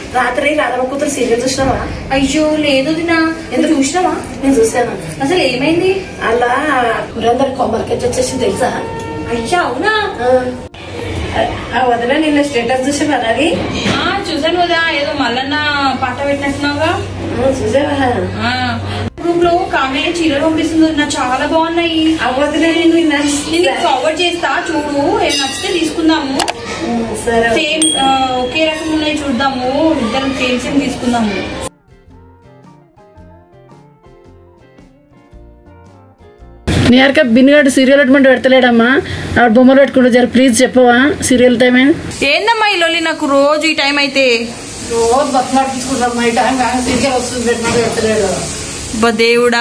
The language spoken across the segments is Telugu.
రాత్రి రాధమ్మ కూతురు సీరియల్ చూసినావా అయ్యో లేదు దినా ఎందుకు చూసినావా నేను చూసాను అసలు ఏమైంది అలా పురందరి కొమ్మలకెచ్చి వచ్చేసి తెలుసా అయ్యా అవునా ఆ, ఆ వదిన నిన్న స్టేటస్ చూసావా అది ఆ చూసాను కదా ఏదో మల్లన్న పాట పెట్టినట్టున్నావుగా చూసావా గ్రూప్ లో కావ్య చీరలు పంపిస్తుంది నా చాలా బాగున్నాయి ఆ వదిన నేను నిన్న నేను ఫార్వర్డ్ చేస్తా చూడు ఏం నచ్చితే తీసుకుందాము ఉమ్, సరే సేమ్ ఒకే రకం ఉన్నాయి చూద్దాము ఇద్దరం సేమ్ సేమ్ తీసుకుందాము నియర్గా బిన్గాడు సీరియల్ అటువంటి పెడతలేడమ్మా ఆవిడ బొమ్మలు పెట్టుకుంటూ జర ప్లీజ్ చెప్పవా సీరియల్ టైం ఏంటి ఏందమ్మా ఈ లొల్లి నాకు రోజు ఈ టైం అయితే రోజు బతుమాడుకుంటున్నాం మా టైం కాగా సీరియల్ వస్తుంది పెట్టినట్టు పెట్టలేడు బా దేవుడా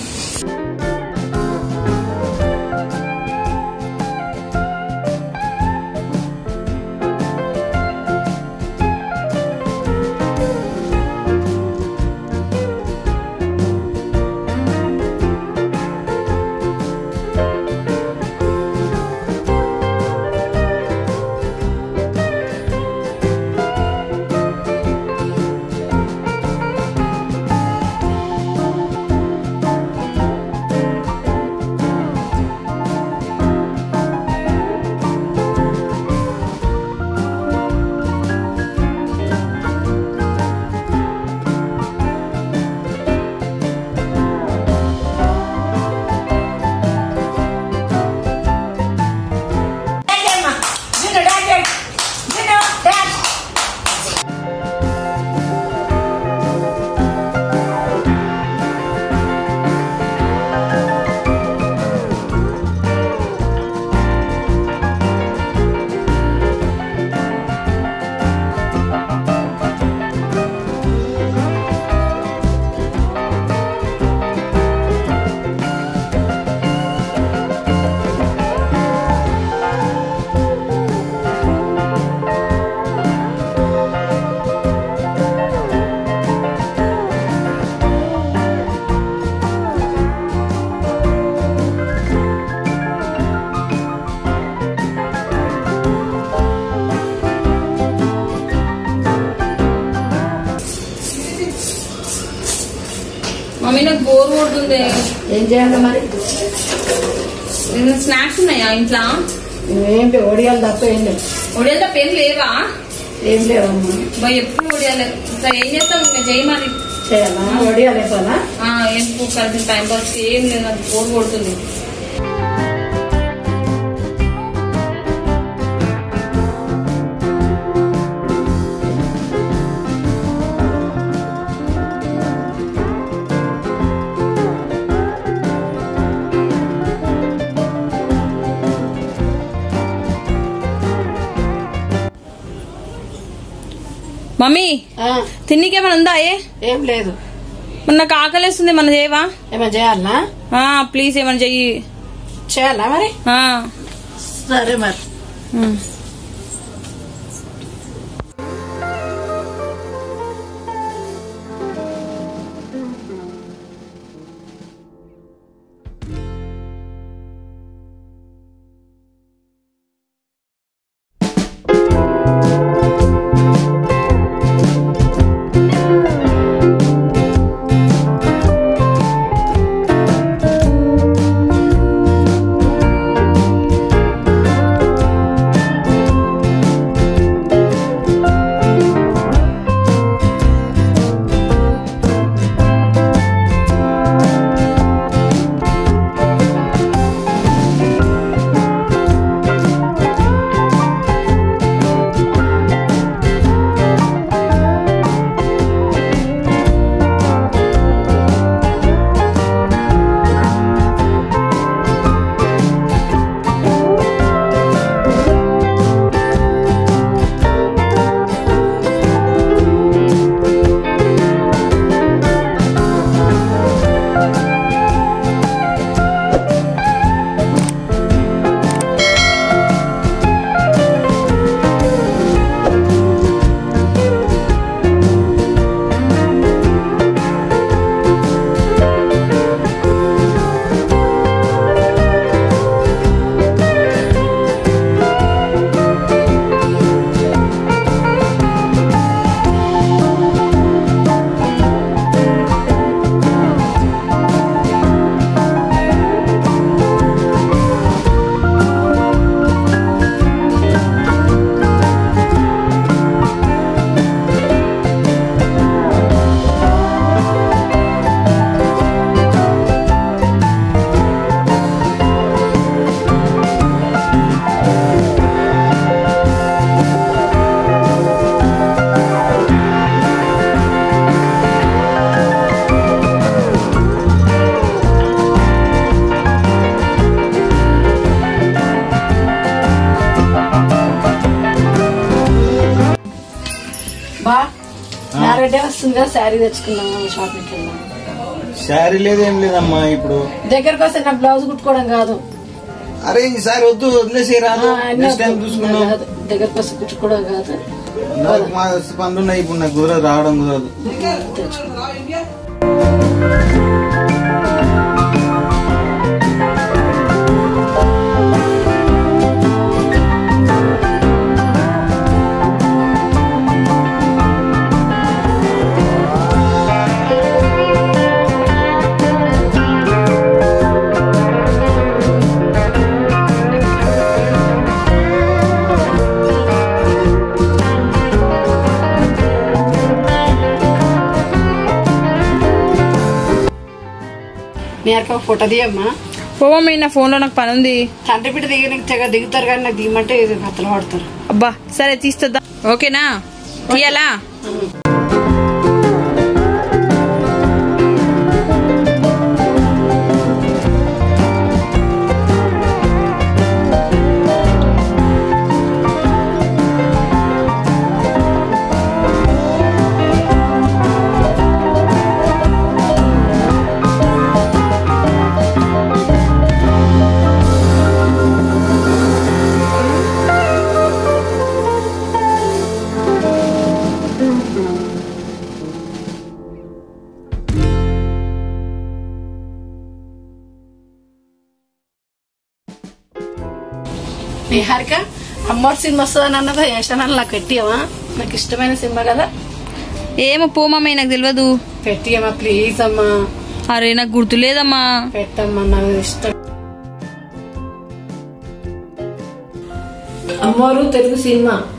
మమ్మీ నాకు బోర్ కొడుతుంది ఏం చేయాలి మరి స్నాక్స్ ఉన్నాయా ఇంట్లో ఏంటి ఒడియాలు తప్ప ఏం లేవు ఒడియాలు తప్ప ఏం లేవా ఏం లేవమ్మా బా ఎప్పుడు ఒడియాలి ఇంకా ఏం చేస్తాం ఇంకా చేయి మరి చేయాలా ఒడియాలు వేసాలా ఆ, ఎందుకు కలిసి టైం పాస్ ఏం లేదు నాకు బోర్ కొడుతుంది మమ్మీ ఆ, తిన్నీకేమైనా ఉందా ఏ ఏం లేదు మరి నాకు ఆకలిస్తుంది మన చేయవా ఏమైనా చేయాలనా ప్లీజ్ ఏమైనా చెయ్యి చేయాలా మరి ఆ. సరే మరి ఉమ్. ఆ బా మ్యారేజ్ డే వస్తుంది కదా శారీ తెచ్చుకుందాం షాపింగ్కి వెళ్దాం శారీ లేదేం లేదమ్మా ఇప్పుడు దగ్గరకు వస్తే నాకు బ్లౌజ్ కుట్టుకోవడం కాదు అరే ఈసారి వద్దు వదిలేసి రాదు ఆ, అన్నీ నెక్స్ట్ టైం వద్దు. చూసుకుందాం కాదు. దగ్గరకు వస్తే కుట్టుకోవడం కాదు నాకు మా పనులు ఉన్నాయి ఇప్పుడు నాకు కుదరదు రావడం కుదరదు తెచ్చుకుందాం మీ అక్క ఫోటో తీయమ్మా పోవమ్మ నా ఫోన్లో నాకు పని ఉంది తండ్రి బిడ్డ దిగనికి తెగ దిగుతారు కానీ నాకు దిగమంటే కథలు పడతారు అబ్బా సరే తీస్తుందా ఓకేనా తీయాలా నిహారిక అమ్మోరు సినిమా వస్తుందని అన్నదా వేసానని నాకు పెట్టియమా నాకు ఇష్టమైన సినిమా కదా ఏమో పోమమ్మ నాకు తెలియదు పెట్టియమ్మా ప్లీజ్ అమ్మా అరే నాకు గుర్తులేదమ్మా పెట్టమ్మా నాకు ఇష్టం అమ్మోరు తెలుగు సినిమా